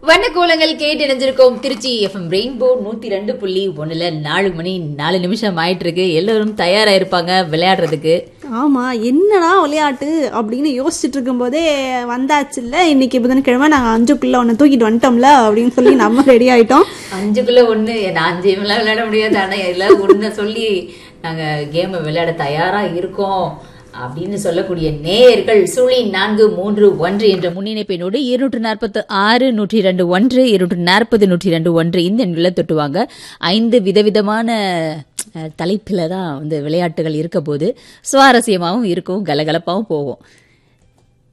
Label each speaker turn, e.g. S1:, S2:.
S1: வண்ணக்கோலங்கள் கேட்டு இணைஞ்சிருக்கோம் Trichy FM rainbow நூத்தி ரெண்டு புள்ளி ஒண்ணுல நாலு மணி நாலு நிமிஷம் ஆயிட்டு இருக்கு எல்லாரும் தயாரா இருப்பாங்க விளையாடுறதுக்கு
S2: ஆமா என்னடா விளையாட்டு அப்படின்னு யோசிச்சுட்டு இருக்கும்போதே வந்தாச்சுல்ல இன்னைக்கு புதன்கிழமை நாங்க அஞ்சுக்குள்ள ஒன்னு தூக்கிட்டு வந்துட்டோம்ல அப்படின்னு சொல்லி நம்ம ரெடி ஆயிட்டோம்
S1: அஞ்சுக்குள்ள ஒண்ணு நான் அஞ்சு எல்லாம் விளையாட முடியாது ஆனா எல்லாம் ஒண்ணு சொல்லி நாங்க கேம் விளையாட தயாரா இருக்கோம் அப்படின்னு சொல்லக்கூடிய நேயர்கள் சுழி நான்கு மூன்று ஒன்று என்ற முன்னிணைப்பினோடு இருநூற்று நாற்பத்து ஆறு நூற்றி ரெண்டு ஒன்று இருநூற்று நாற்பது நூற்றி ரெண்டு ஒன்று இந்த எண்களை தொட்டுவாங்க ஐந்து விதவிதமான அஹ், தலைப்புல தான் வந்து விளையாட்டுகள் இருக்க போது சுவாரஸ்யமாகவும் இருக்கும் கலகலப்பாகவும் போகும்